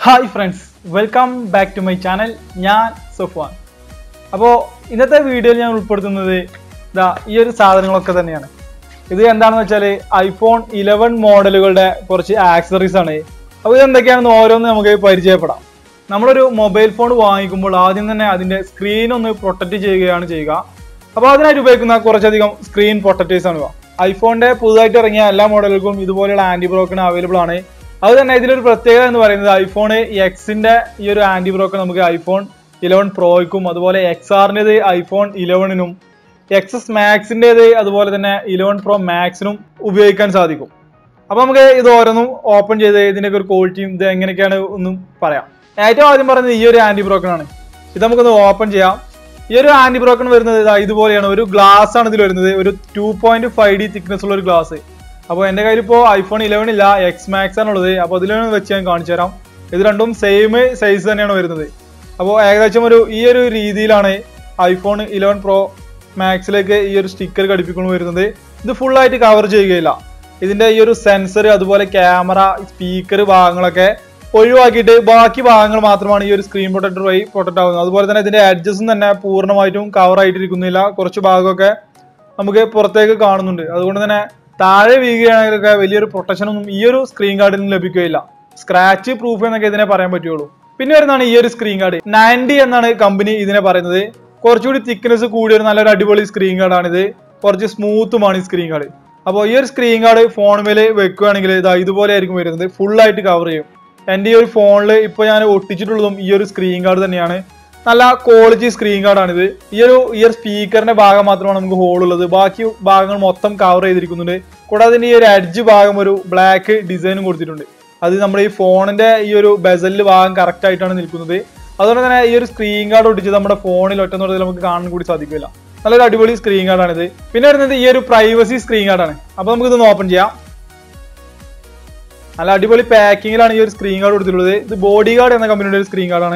Hi friends welcome back to my channel ഞാൻ സഫ്വാൻ അപ്പോൾ ഇന്നത്തെ വീഡിയോയിൽ ഞാൻ ഉൾപ്പെടുത്തുന്നത് ഇതാ ഈ ഒരു സാധനങ്ങളൊക്കെ തന്നെയാണ് ഇത് എന്താണെന്ന് വെച്ചാൽ ഐഫോൺ ഇലവൻ മോഡലുകളുടെ കുറച്ച് ആക്സറീസ് ആണ് അപ്പോൾ ഇതെന്തൊക്കെയാണെന്ന് ഓരോന്ന് നമുക്ക് പരിചയപ്പെടാം നമ്മളൊരു മൊബൈൽ ഫോൺ വാങ്ങിക്കുമ്പോൾ ആദ്യം തന്നെ അതിൻ്റെ സ്ക്രീൻ ഒന്ന് പ്രൊട്ടക്റ്റ് ചെയ്യുകയാണ് ചെയ്യുക അപ്പോൾ അതിനായിട്ട് ഉപയോഗിക്കുന്ന കുറച്ചധികം സ്ക്രീൻ പ്രൊട്ടക്റ്റേഴ്സ് ആണ് ഇവ. ഐഫോണിന്റെ പുതുതായിട്ട് ഇറങ്ങിയ എല്ലാ മോഡലുകൾക്കും ഇതുപോലെയുള്ള ആന്റി ബ്രോക്കൺ അവൈലബിൾ ആണ് അത് തന്നെ ഇതിലൊരു പ്രത്യേകത എന്ന് പറയുന്നത് ഐഫോൺ എക്സിന്റെ ഈ ഒരു ആന്റി ബ്രോക്കൺ നമുക്ക് ഐഫോൺ ഇലവൻ പ്രോയ്ക്കും അതുപോലെ എക്സ് ആറിൻ്റെത് ഐഫോൺ ഇലവണിനും എക്സസ് മാക്സിൻ്റെത് അതുപോലെ തന്നെ ഇലവൻ പ്രോ മാക്സിനും ഉപയോഗിക്കാൻ സാധിക്കും അപ്പൊ നമുക്ക് ഇത് ഓരോന്നും ഓപ്പൺ ചെയ്ത് ഇതിന്റെ ഒരു ക്വാളിറ്റിയും ഇത് എങ്ങനെയൊക്കെയാണ് ഒന്നും പറയാം ഏറ്റവും ആദ്യം പറയുന്നത് ഈ ഒരു ആന്റി ബ്രോക്കൺ ആണ് ഇത് നമുക്കൊന്ന് ഓപ്പൺ ചെയ്യാം ഈ ഒരു ആന്റി ബ്രോക്കൺ വരുന്നത് ഇതാ ഇതുപോലെയാണ് ഒരു ഗ്ലാസ് ആണ് ഇതിൽ വരുന്നത് ഒരു two point five D thickness ഉള്ള ഒരു ഗ്ലാസ് അപ്പോൾ എൻ്റെ കയ്യിൽ ഇപ്പോൾ ഐഫോൺ ഇലവൻ ഇല്ല എക്സ് മാക്സ് ആണുള്ളത് അപ്പോൾ അതിലാണ് വെച്ച് ഞാൻ കാണിച്ചു തരാം ഇത് രണ്ടും സെയിം സൈസ് തന്നെയാണ് വരുന്നത് അപ്പോൾ ഏകദേശം ഒരു ഈ ഒരു രീതിയിലാണ് ഐഫോൺ ഇലവൻ പ്രോ മാക്സിലേക്ക് ഈ ഒരു സ്റ്റിക്കർ ഘടിപ്പിക്കുന്നു വരുന്നത് ഇത് full ആയിട്ട് കവർ ചെയ്യുകയില്ല ഇതിന്റെ ഈ ഒരു സെൻസർ അതുപോലെ ക്യാമറ സ്പീക്കർ ഭാഗങ്ങളൊക്കെ ഒഴിവാക്കിയിട്ട് ബാക്കി ഭാഗങ്ങൾ മാത്രമാണ് ഈ ഒരു സ്ക്രീൻ പ്രൊട്ടക്ടർ വഴി പ്രൊട്ടക്ട് ആവുന്നത് അതുപോലെ തന്നെ ഇതിന്റെ അഡ്ജസ്റ്റും തന്നെ പൂർണ്ണമായിട്ടും കവർ ആയിട്ടിരിക്കുന്നില്ല കുറച്ച് ഭാഗമൊക്കെ നമുക്ക് പുറത്തേക്ക് കാണുന്നുണ്ട് അതുകൊണ്ട് തന്നെ താഴെ വീഴുകയാണെങ്കിലൊക്കെ വലിയൊരു പ്രൊട്ടക്ഷൻ ഒന്നും ഈ ഒരു സ്ക്രീൻ ഗാർഡിൽ നിന്ന് ലഭിക്കുകയില്ല സ്ക്രാച്ച് പ്രൂഫ് എന്നൊക്കെ ഇതിനെ പറയാൻ പറ്റുള്ളൂ പിന്നെ വരുന്നതാണ് ഈ ഒരു സ്ക്രീൻ ഗാർഡ് നയൻറ്റി എന്നാണ് കമ്പനി ഇതിനെ പറയുന്നത് കുറച്ചുകൂടി തിക്നെസ് കൂടിയ ഒരു നല്ലൊരു അടിപൊളി സ്ക്രീൻ ഗാർഡാണിത് കുറച്ച് സ്മൂത്തുമാണ് ഈ സ്ക്രീൻ ഗാർഡ് അപ്പോൾ ഈ ഒരു സ്ക്രീൻ ഗാർഡ് ഫോണുമേൽ വെക്കുകയാണെങ്കിൽ ഇതാ ഇതുപോലെ ആയിരിക്കും വരുന്നത് full ആയിട്ട് കവർ ചെയ്യും എൻ്റെ ഈ ഒരു ഫോണിൽ ഇപ്പോൾ ഞാൻ ഒട്ടിച്ചിട്ടുള്ളതും ഈ ഒരു സ്ക്രീൻ ഗാർഡ് തന്നെയാണ് നല്ല ക്വാളിറ്റി സ്ക്രീൻ ഗാർഡാണിത് ഈ ഒരു ഈ ഒരു സ്പീക്കറിന്റെ ഭാഗം മാത്രമാണ് നമുക്ക് ഹോൾ ഉള്ളത് ബാക്കി ഭാഗങ്ങൾ മൊത്തം കവർ ചെയ്തിരിക്കുന്നുണ്ട് കൂടാതെ ഇതിന്റെ ഈ ഒരു എഡ്ജ് ഭാഗം ഒരു ബ്ലാക്ക് ഡിസൈനും കൊടുത്തിട്ടുണ്ട് അത് നമ്മുടെ ഈ ഫോണിന്റെ ഈ ഒരു ബെസലിൽ ഭാഗം കറക്റ്റ് ആയിട്ടാണ് നിൽക്കുന്നത് അതുകൊണ്ട് തന്നെ ഈ ഒരു സ്ക്രീൻ ഗാർഡ് ഒട്ടിച്ച് നമ്മുടെ ഫോണിൽ ഒറ്റ നോട്ടത്തിൽ നമുക്ക് കാണാൻ കൂടി സാധിക്കില്ല നല്ലൊരു അടിപൊളി സ്ക്രീൻ ഗാർഡാണിത് പിന്നെ വരുന്നത് ഈ ഒരു പ്രൈവസി സ്ക്രീൻ ഗാർഡാണ് അപ്പൊ നമുക്ക് ഇതൊന്ന് ഓപ്പൺ ചെയ്യാം നല്ല അടിപൊളി പാക്കിങ്ങിലാണ് ഈ ഒരു സ്ക്രീൻ ഗാർഡ് കൊടുത്തിട്ടുള്ളത് ഇത് ബോഡി ഗാർഡ് എന്ന കമ്പനിയുടെ ഒരു സ്ക്രീൻ ഗാർഡാണ്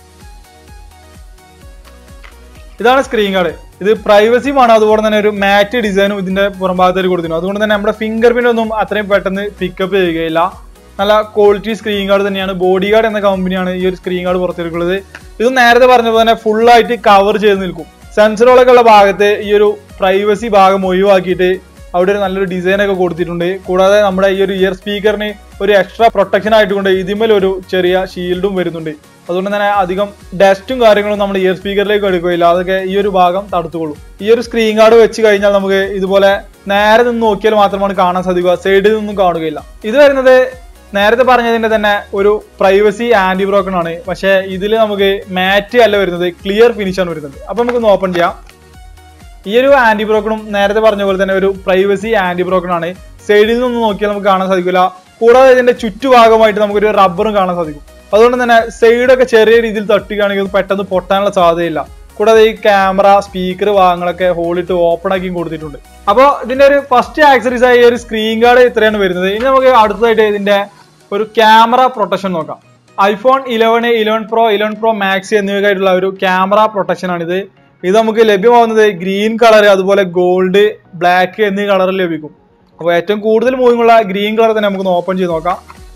ഇതാണ് സ്ക്രീൻ ഗാർഡ് ഇത് പ്രൈവസിയുമാണ് അതുപോലെ തന്നെ ഒരു മാറ്റ് ഡിസൈനും ഇതിന്റെ പുറംഭാഗത്തേക്ക് കൊടുത്തിട്ടുണ്ട് അതുകൊണ്ട് തന്നെ നമ്മുടെ ഫിംഗർ പ്രിന്റ് ഒന്നും അത്രയും പെട്ടെന്ന് പിക്കപ്പ് ചെയ്യുകയില്ല നല്ല ക്വാളിറ്റി സ്ക്രീൻ ഗാർഡ് തന്നെയാണ് ബോഡി ഗാർഡ് എന്ന കമ്പനിയാണ് ഈ ഒരു സ്ക്രീൻ ഗാർഡ് പുറത്തിരിക്കുന്നത് ഇത് നേരത്തെ പറഞ്ഞ പോലെ തന്നെ full ആയിട്ട് കവർ ചെയ്ത് നിൽക്കും സെൻസറുകളൊക്കെ ഉള്ള ഭാഗത്ത് ഈ ഒരു പ്രൈവസി ഭാഗം ഒഴിവാക്കിയിട്ട് അവിടെ ഒരു നല്ലൊരു ഡിസൈൻ ഒക്കെ കൊടുത്തിട്ടുണ്ട് കൂടാതെ നമ്മുടെ ഈ ഒരു ഇയർ സ്പീക്കറിന് ഒരു എക്സ്ട്രാ പ്രൊട്ടക്ഷൻ ആയിട്ടുകൊണ്ട് ഇതിന്മേൽ ഒരു ചെറിയ ഷീൽഡും വരുന്നുണ്ട് അതുകൊണ്ട് തന്നെ അധികം ഡസ്റ്റും കാര്യങ്ങളും നമ്മുടെ ഇയർ സ്പീക്കറിലേക്ക് എടുക്കുകയില്ല അതൊക്കെ ഈ ഒരു ഭാഗം തടുത്തുകൊള്ളും ഈ ഒരു സ്ക്രീൻ ഗാർഡ് വെച്ച് കഴിഞ്ഞാൽ നമുക്ക് ഇതുപോലെ നേരെ നിന്ന് നോക്കിയാൽ മാത്രമാണ് കാണാൻ സാധിക്കുക സൈഡിൽ നിന്നും കാണുകയില്ല ഇത് വരുന്നത് നേരത്തെ പറഞ്ഞതിന്റെ തന്നെ ഒരു പ്രൈവസി ആന്റി ബ്രോക്കൺ ആണ് പക്ഷേ ഇതിൽ നമുക്ക് മാറ്റ് അല്ല വരുന്നത് ക്ലിയർ ഫിനിഷ് ആണ് വരുന്നത് അപ്പൊ നമുക്കൊന്ന് ഓപ്പൺ ചെയ്യാം ഈ ഒരു ആന്റി ബ്രോക്കണും നേരത്തെ പറഞ്ഞ പോലെ തന്നെ ഒരു പ്രൈവസി ആന്റി ബ്രോക്കൺ ആണ് സൈഡിൽ നിന്ന് നോക്കിയാൽ നമുക്ക് കാണാൻ സാധിക്കില്ല കൂടാതെ ഇതിന്റെ ചുറ്റുഭാഗമായിട്ട് നമുക്കൊരു റബ്ബറും കാണാൻ സാധിക്കും അതുകൊണ്ട് തന്നെ സൈഡൊക്കെ ചെറിയ രീതിയിൽ തട്ടുകയാണെങ്കിൽ ഇത് പെട്ടെന്ന് പൊട്ടാനുള്ള സാധ്യതയില്ല കൂടാതെ ഈ ക്യാമറ സ്പീക്കർ ഭാഗങ്ങളൊക്കെ ഹോളിട്ട് ഓപ്പൺ ആക്കി കൊടുത്തിട്ടുണ്ട് അപ്പോൾ ഇതിന്റെ ഒരു ഫസ്റ്റ് ആക്സറീസ് ആയ ഈ ഒരു സ്ക്രീൻ ഗാർഡ് ഇത്രയാണ് വരുന്നത് ഇനി നമുക്ക് അടുത്തതായിട്ട് ഇതിന്റെ ഒരു ക്യാമറ പ്രൊട്ടക്ഷൻ നോക്കാം iPhone eleven eleven Pro eleven Pro Max എന്നിവയ്ക്കായിട്ടുള്ള ഒരു ക്യാമറ പ്രൊട്ടക്ഷൻ ആണിത് ഇത് നമുക്ക് ലഭ്യമാവുന്നത് ഗ്രീൻ കളർ അതുപോലെ ഗോൾഡ് ബ്ലാക്ക് എന്നീ കളറിൽ ലഭിക്കും അപ്പോൾ ഏറ്റവും കൂടുതൽ മൂവിംഗ് ഉള്ള ഗ്രീൻ കളർ തന്നെ നമുക്ക് ഓപ്പൺ ചെയ്ത് നോക്കാം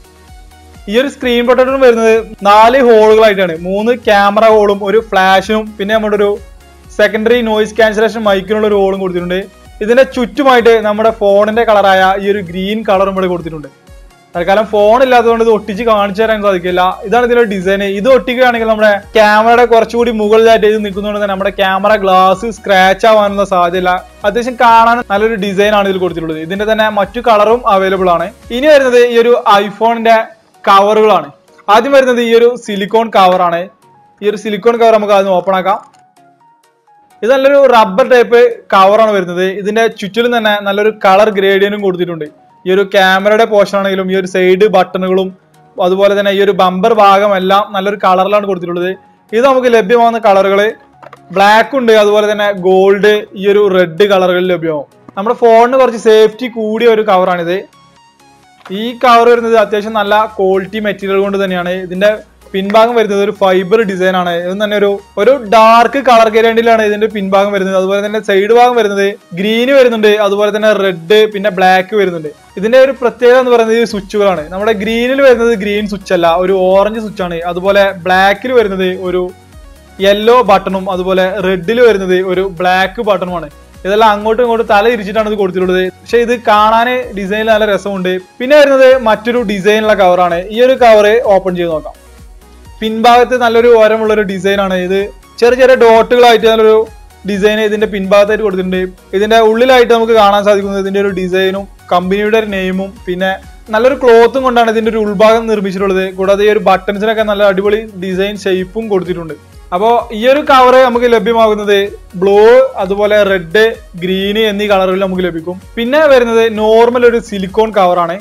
ഈ ഒരു സ്ക്രീൻ പ്രൊട്ടക്ടറും വരുന്നത് നാല് ഹോളുകളായിട്ടാണ് മൂന്ന് ക്യാമറ ഹോളും ഒരു ഫ്ലാഷും പിന്നെ നമ്മുടെ ഒരു സെക്കൻഡറി നോയിസ് ക്യാൻസലേഷൻ മൈക്കിനുള്ള ഒരു ഹോളും കൊടുത്തിട്ടുണ്ട് ഇതിന്റെ ചുറ്റുമായിട്ട് നമ്മുടെ ഫോണിന്റെ കളറായ ഈ ഒരു ഗ്രീൻ കളറും ഇവിടെ കൊടുത്തിട്ടുണ്ട് തൽക്കാലം ഫോൺ ഇല്ലാത്തതുകൊണ്ട് ഇത് ഒട്ടിച്ച് കാണിച്ചു തരാൻ സാധിക്കില്ല ഇതാണ് ഇതിന്റെ ഡിസൈൻ ഇത് ഒട്ടിക്കുകയാണെങ്കിൽ നമ്മുടെ ക്യാമറയുടെ കുറച്ചുകൂടി മുകളിലായിട്ട് ഇത് നിൽക്കുന്നതുകൊണ്ട് തന്നെ നമ്മുടെ ക്യാമറ ഗ്ലാസ് സ്ക്രാച്ച് ആവാനുള്ള സാധ്യതയില്ല അത്യാവശ്യം കാണാൻ നല്ലൊരു ഡിസൈൻ ആണ് ഇതിൽ കൊടുത്തിട്ടുള്ളത് ഇതിന്റെ തന്നെ മറ്റു കളറും അവൈലബിൾ ആണ് ഇനി വരുന്നത് ഈ ഒരു ഐഫോണിന്റെ കവറുകളാണ് ആദ്യം വരുന്നത് ഈ ഒരു സിലിക്കോൺ കവറാണ് ഈ ഒരു സിലിക്കോൺ കവർ നമുക്ക് ആദ്യം ഓപ്പൺ ആക്കാം ഇത് നല്ലൊരു റബ്ബർ ടൈപ്പ് കവറാണ് വരുന്നത് ഇതിന്റെ ചുറ്റിലും തന്നെ നല്ലൊരു കളർ ഗ്രേഡിയനും കൊടുത്തിട്ടുണ്ട് ഈ ഒരു ക്യാമറയുടെ പോർഷൻ ആണെങ്കിലും ഈ ഒരു സൈഡ് ബട്ടണുകളും അതുപോലെ തന്നെ ഈ ഒരു ബമ്പർ ഭാഗം എല്ലാം നല്ലൊരു കളറിലാണ് കൊടുത്തിട്ടുള്ളത് ഇത് നമുക്ക് ലഭ്യമാകുന്ന കളറുകൾ ബ്ലാക്ക് ഉണ്ട് അതുപോലെ തന്നെ ഗോൾഡ് ഈ ഒരു റെഡ് കളറുകളിൽ ലഭ്യമാവും നമ്മുടെ ഫോണിന് കുറച്ച് സേഫ്റ്റി കൂടിയ ഒരു കവറാണിത് ഈ കവർ വരുന്നത് അത്യാവശ്യം നല്ല ക്വാളിറ്റി മെറ്റീരിയൽ കൊണ്ട് തന്നെയാണ് ഇതിന്റെ പിൻഭാഗം വരുന്നത് ഒരു ഫൈബർ ഡിസൈൻ ആണ് ഇത് തന്നെ ഒരു ഒരു ഡാർക്ക് കളർ ഗ്രേഡിലാണ് ഇതിന്റെ പിൻഭാഗം വരുന്നത് അതുപോലെ തന്നെ സൈഡ് ഭാഗം വരുന്നത് ഗ്രീന് വരുന്നുണ്ട് അതുപോലെ തന്നെ റെഡ് പിന്നെ ബ്ലാക്ക് വരുന്നുണ്ട് ഇതിന്റെ ഒരു പ്രത്യേകത എന്ന് പറയുന്നത് ഈ സ്വിച്ചുകളാണ് നമ്മുടെ ഗ്രീനിൽ വരുന്നത് ഗ്രീൻ സ്വിച്ച് അല്ല ഒരു ഓറഞ്ച് സ്വിച്ച് ആണ് അതുപോലെ ബ്ലാക്കിൽ വരുന്നത് ഒരു യെല്ലോ ബട്ടണും അതുപോലെ റെഡിൽ വരുന്നത് ഒരു ബ്ലാക്ക് ബട്ടണുമാണ് ഇതെല്ലാം അങ്ങോട്ടും ഇങ്ങോട്ടും തല തിരിച്ചിട്ടാണ് ഇത് കൊടുത്തിട്ടുള്ളത് പക്ഷെ ഇത് കാണാൻ ഡിസൈനിൽ നല്ല രസമുണ്ട് പിന്നെ വരുന്നത് മറ്റൊരു ഡിസൈനുള്ള കവറാണ് ഈ ഒരു കവർ ഓപ്പൺ ചെയ്ത് നോക്കാം പിൻഭാഗത്ത് നല്ലൊരു ഓരമുള്ള ഒരു ഡിസൈൻ ആണ് ഇത് ചെറിയ ചെറിയ ഡോട്ടുകളായിട്ട് നല്ലൊരു ഡിസൈൻ ഇതിന്റെ പിൻഭാഗത്തായിട്ട് കൊടുത്തിട്ടുണ്ട് ഇതിന്റെ ഉള്ളിലായിട്ട് നമുക്ക് കാണാൻ സാധിക്കുന്നത് ഇതിന്റെ ഒരു ഡിസൈനും കമ്പനിയുടെ ഒരു നെയിമും പിന്നെ നല്ലൊരു ക്ലോത്തും കൊണ്ടാണ് ഇതിന്റെ ഒരു ഉൾഭാഗം നിർമ്മിച്ചിട്ടുള്ളത് കൂടാതെ ഈ ഒരു ബട്ടൺസിനൊക്കെ നല്ല അടിപൊളി ഡിസൈൻ ഷേപ്പും കൊടുത്തിട്ടുണ്ട് അപ്പോൾ ഈ ഒരു കവർ നമുക്ക് ലഭ്യമാകുന്നത് ബ്ലൂ അതുപോലെ റെഡ് ഗ്രീന് എന്നീ കളറുകളിൽ നമുക്ക് ലഭിക്കും പിന്നെ വരുന്നത് നോർമൽ ഒരു സിലിക്കോൺ കവറാണ്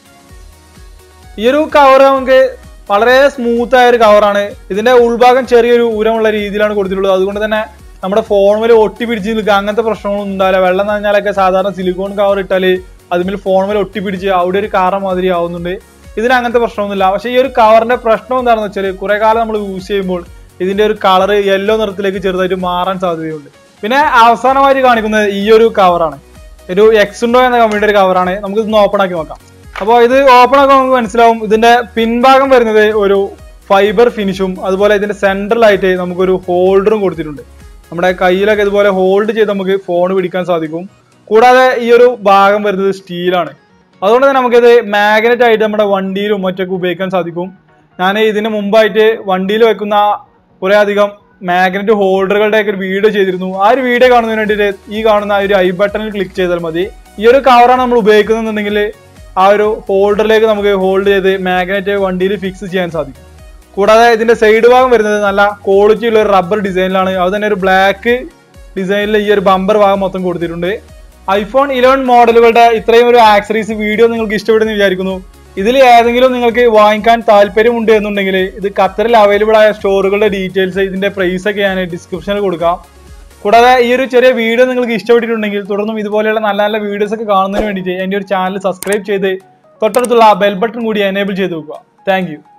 ഈ ഒരു കവർ നമുക്ക് വളരെ സ്മൂത്ത് ആയ ഒരു കവറാണ് ഇതിന്റെ ഉൾഭാഗം ചെറിയൊരു ഊരമുള്ള രീതിയിലാണ് കൊടുത്തിട്ടുള്ളത് അതുകൊണ്ട് തന്നെ നമ്മുടെ ഫോണിൽ ഒട്ടി പിടിച്ച് നിൽക്കുക അങ്ങനത്തെ പ്രശ്നങ്ങളൊന്നും ഉണ്ടാവില്ല വെള്ളം നനഞ്ഞാലൊക്കെ സാധാരണ സിലിക്കോൺ കവർ ഇട്ടാൽ അതിൽ ഫോണിൽ ഒട്ടി പിടിച്ച് അവിടെ ഒരു കാറ മാതിരി ആവുന്നുണ്ട് ഇതിന് അങ്ങനത്തെ പ്രശ്നമൊന്നുമില്ല പക്ഷേ ഈ ഒരു കവറിന്റെ പ്രശ്നം എന്താണെന്ന് വെച്ചാൽ കുറെ കാലം നമ്മൾ യൂസ് ചെയ്യുമ്പോൾ ഇതിന്റെ ഒരു കളർ യെല്ലോ നിറത്തിലേക്ക് ചെറുതായിട്ട് മാറാൻ സാധ്യതയുണ്ട് പിന്നെ അവസാനമായിട്ട് കാണിക്കുന്നത് ഈ ഒരു കവറാണ് ഒരു എക്സുണ്ടോ എന്ന കമ്പനിയുടെ ഒരു കവറാണ് നമുക്ക് ഇതൊന്ന് ഓപ്പൺ ആക്കി നോക്കാം അപ്പോൾ ഇത് ഓപ്പൺ ആക്കാൻ നമുക്ക് മനസ്സിലാവും ഇതിന്റെ പിൻഭാഗം വരുന്നത് ഒരു ഫൈബർ ഫിനിഷും അതുപോലെ ഇതിന്റെ സെൻട്രലായിട്ട് നമുക്കൊരു ഹോൾഡറും കൊടുത്തിട്ടുണ്ട് നമ്മുടെ കയ്യിലൊക്കെ ഇതുപോലെ ഹോൾഡ് ചെയ്ത് നമുക്ക് ഫോൺ പിടിക്കാൻ സാധിക്കും കൂടാതെ ഈ ഒരു ഭാഗം വരുന്നത് സ്റ്റീലാണ് അതുകൊണ്ട് തന്നെ നമുക്കിത് മാഗ്നറ്റ് ആയിട്ട് നമ്മുടെ വണ്ടിയിലും മറ്റൊക്കെ ഉപയോഗിക്കാൻ സാധിക്കും ഞാൻ ഇതിന് മുമ്പായിട്ട് വണ്ടിയിൽ വെക്കുന്ന കുറേ അധികം മാഗ്നറ്റ് ഹോൾഡറുകളുടെ ഒക്കെ ഒരു വീഡിയോ ചെയ്തിരുന്നു ആ ഒരു വീഡിയോ കാണുന്നതിന് വേണ്ടിയിട്ട് ഈ കാണുന്ന ആ ഒരു ഐ ബട്ടണിൽ ക്ലിക്ക് ചെയ്താൽ മതി ഈ ഒരു കവറാണ് നമ്മൾ ഉപയോഗിക്കുന്നുണ്ടെങ്കിൽ ആ ഒരു ഹോൾഡറിലേക്ക് നമുക്ക് ഹോൾഡ് ചെയ്ത് മാഗ്നറ്റ് വണ്ടിയിൽ ഫിക്സ് ചെയ്യാൻ സാധിക്കും കൂടാതെ ഇതിന്റെ സൈഡ് ഭാഗം വരുന്നത് നല്ല ക്വാളിറ്റി ഉള്ള ഒരു റബ്ബർ ഡിസൈനിലാണ് അത് തന്നെ ഒരു ബ്ലാക്ക് ഡിസൈനിൽ ഈ ഒരു ബമ്പർ ഭാഗം മൊത്തം കൊടുത്തിട്ടുണ്ട് ഐഫോൺ ഇലവൻ മോഡലുകളുടെ ഇത്രയും ഒരു ആക്സറീസ് വീഡിയോ നിങ്ങൾക്ക് ഇഷ്ടപ്പെടുന്നു വിചാരിക്കുന്നു ഇതിൽ ഏതെങ്കിലും നിങ്ങൾക്ക് വാങ്ങിക്കാൻ താല്പര്യമുണ്ട് എന്നുണ്ടെങ്കിൽ ഇത് ഖത്തറിൽ അവൈലബിൾ ആയ സ്റ്റോറുകളുടെ ഡീറ്റെയിൽസ് ഇതിന്റെ പ്രൈസ് ഒക്കെ ഞാൻ ഡിസ്ക്രിപ്ഷനിൽ കൊടുക്കാം കൂടാതെ ഈ ഒരു ചെറിയ വീഡിയോ നിങ്ങൾക്ക് ഇഷ്ടപ്പെട്ടിട്ടുണ്ടെങ്കിൽ തുടർന്നും ഇതുപോലെയുള്ള നല്ല നല്ല വീഡിയോസ് ഒക്കെ കാണുന്നതിന് വേണ്ടിയിട്ട് എൻ്റെ ഒരു ചാനൽ സബ്സ്ക്രൈബ് ചെയ്ത് തൊട്ടടുത്തുള്ള ബെൽ ബട്ടൺ കൂടി എനേബിൾ ചെയ്ത് വെക്കുക താങ്ക്